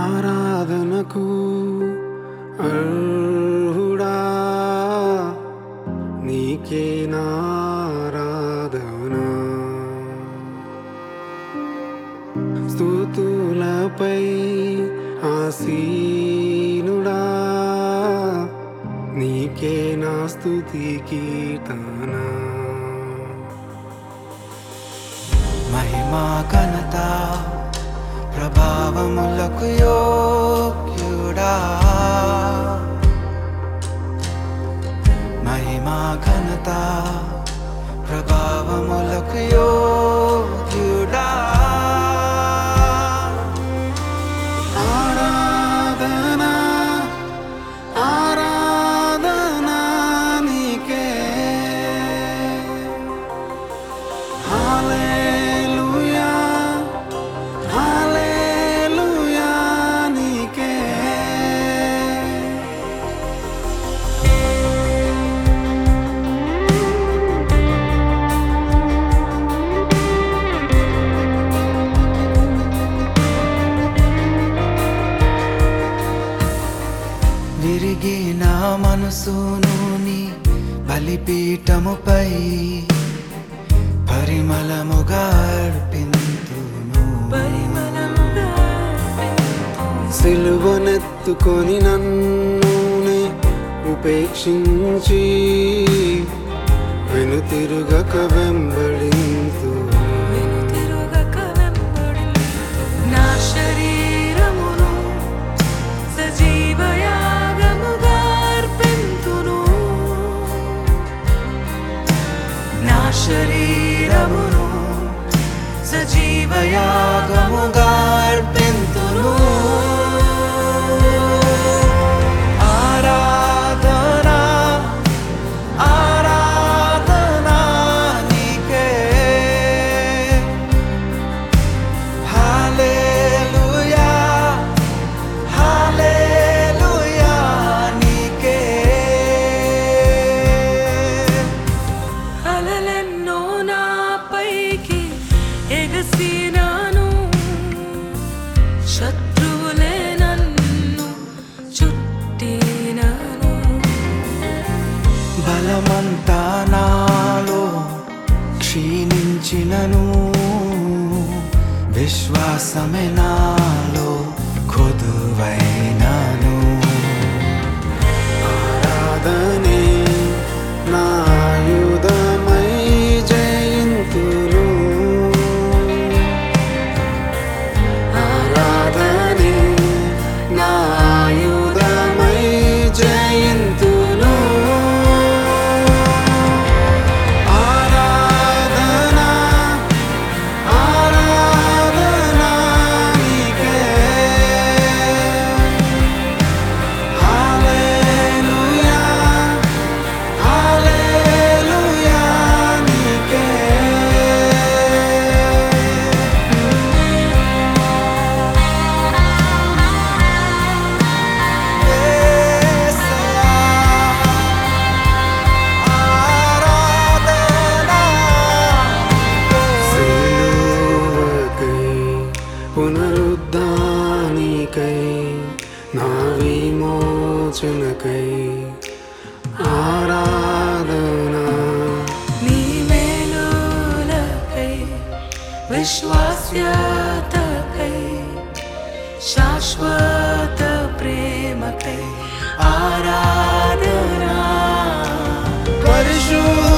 ఆరాధనకు అర్హుడా నీకే నారాధన స్థుతులపై ఆసీనుడా నీకే నా స్తుతి కీర్తన మహిమా ఘనత ప్రభావములకు యోగ్యుడా మహిమా ఘనత ప్రభావములకు యోగ్యుడా ఆరాధన ఆరాధన నీకే హల్లెలూయా హల్లెలూయా నీకే విరిగిన మనసును నీ బలిపీఠముపై పరిమళముగా అర్పింతును సిలువనెత్తుకొని నన్నునే ఉపేక్షించి వెనుతిరుగక వెంబడింతు నా శరీరమును సజీవయాగముగా అర్పింతును నా శరీరమును సజీవయాగముగా అర్పింతును ఆరాధన ఆరాధన నీకే హల్లెలూయా హల్లెలూయా నీకే అలలెన్నో నాపైకి ఎగసినాను శత్రువులే నన్ను చుట్టినాను బలమంతా నాలో క్షీణించినను విశ్వాసమే నాలో కొదువైనను ఆరాధనే నాయుధమై జయింతును ఆరాధనే నాయుధమై జయింతును ఆరాధన ఆరాధన నీకే హల్లెలూయా హల్లెలూయా నీకే సిలువకై పునరుద్ధానికై నా విమోచనకై ఆరాధన నీ మేలులకై విశ్వాస్యతకై శాశ్వత ప్రేమకై ఆరాధనా పరిశుద్ధ